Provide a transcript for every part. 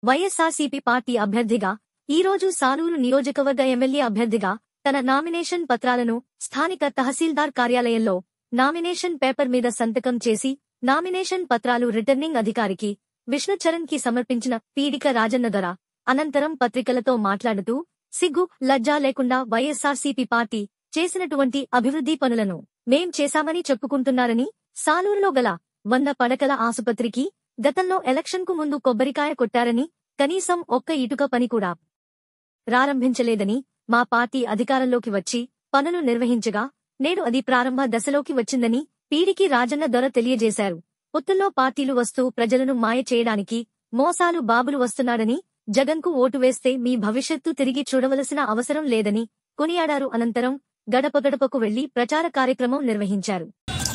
YSRCP party అభ్యర్థిగా ఈరోజు సాలూరు నియోజకవర్గ ఎమ్మెల్యే అభ్యర్థిగా తన నామినేషన్ పత్రాలను స్థానిక తహసీల్దార్ కార్యాలయంలో నామినేషన్ పేపర్ మీద సంతకం చేసి నామినేషన్ పత్రాలు రిటర్నింగ్ అధికారికి విష్ణుచరణ్ కి సమర్పించిన పీడిక రాజన్న దొర అనంతరం పత్రికలతో మాట్లాడుతూ సిగ్గు లజ్జా లేకుండా వైఎస్ఆర్సీపీ పార్టీ చేసినటువంటి అభివృద్ధి పనులను మేం చేశామని చెప్పుకుంటున్నారని సాలూరులో గల వంద పడకల ఆసుపత్రికి గతంలో ఎలక్షన్కు ముందు కొబ్బరికాయ కొట్టారని కనీసం ఒక్క ఇటుక పని కూడా ప్రారంభించలేదని మా పార్టీ అధికారంలోకి వచ్చి పనులు నిర్వహించగా నేడు అది ప్రారంభ దశలోకి వచ్చిందని పీడికి రాజన్న దొర తెలియజేశారు పొత్తుల్లో పార్టీలు వస్తూ ప్రజలను మాయ చేయడానికి మోసాలు బాబులు వస్తున్నాడని జగన్కు ఓటు వేస్తే మీ భవిష్యత్తు తిరిగి చూడవలసిన అవసరం లేదని కొనియాడారు అనంతరం గడప గడపకు వెళ్లి ప్రచార కార్యక్రమం నిర్వహించారు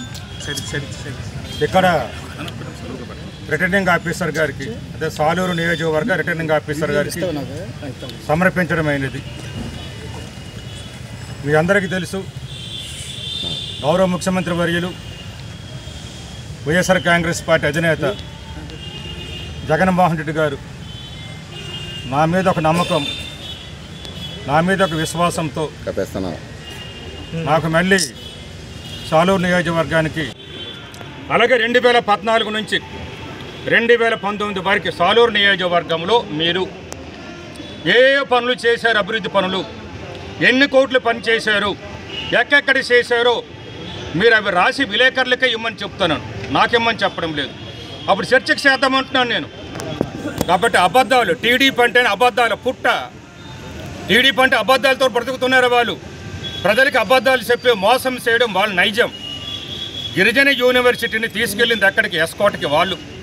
ఇక్కడ రిటర్నింగ్ ఆఫీసర్ గారికి అదే సాలూరు నియోజకవర్గ రిటర్నింగ్ ఆఫీసర్ గారికి సమర్పించడమైనది మీ అందరికీ తెలుసు గౌరవ ముఖ్యమంత్రి వర్యులు వైఎస్ఆర్ కాంగ్రెస్ పార్టీ అధినేత జగన్మోహన్ రెడ్డి గారు నా మీద ఒక నమ్మకం నా మీద ఒక విశ్వాసంతో కప్పేస్తున్నా నాకు మళ్ళీ సాలూరు నియోజకవర్గానికి అలాగే రెండు వేల పద్నాలుగు నుంచి రెండు వేల పంతొమ్మిది వరకు సాలూరు నియోజకవర్గంలో మీరు ఏ ఏ పనులు చేశారు అభివృద్ధి పనులు ఎన్ని కోట్లు పని చేశారు ఎక్కెక్కడ చేశారో మీరు అవి రాసి విలేకరులకే ఇమ్మని చెప్తున్నాను నాకిమ్మని చెప్పడం లేదు అప్పుడు చర్చకు చేద్దామంటున్నాను నేను కాబట్టి అబద్ధాలు టీడీపీ అంటేనే అబద్ధాలు పుట్ట టీడీపీ అంటే అబద్ధాలతో బ్రతుకుతున్నారు వాళ్ళు ప్రజలకు అబద్ధాలు చెప్పి మోసం చేయడం వాళ్ళ నైజం గిరిజన యూనివర్సిటీని తీసుకెళ్ళింది అక్కడికి ఎస్కోట్కి వాళ్ళు